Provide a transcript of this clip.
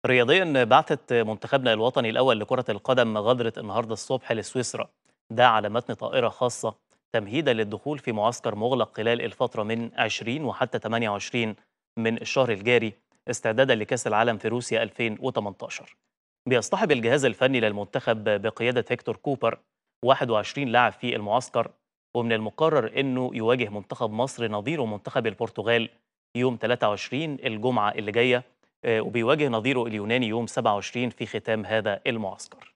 رياضيا بعثت منتخبنا الوطني الأول لكرة القدم غادرة النهاردة الصبح لسويسرا ده على متن طائرة خاصة تمهيدا للدخول في معسكر مغلق خلال الفترة من 20 وحتى 28 من الشهر الجاري استعدادا لكأس العالم في روسيا 2018 بيصطحب الجهاز الفني للمنتخب بقيادة هيكتور كوبر 21 لاعب في المعسكر ومن المقرر أنه يواجه منتخب مصر نظيره منتخب البرتغال يوم 23 الجمعة اللي جاية آه، وبيواجه نظيره اليوناني يوم 27 في ختام هذا المعسكر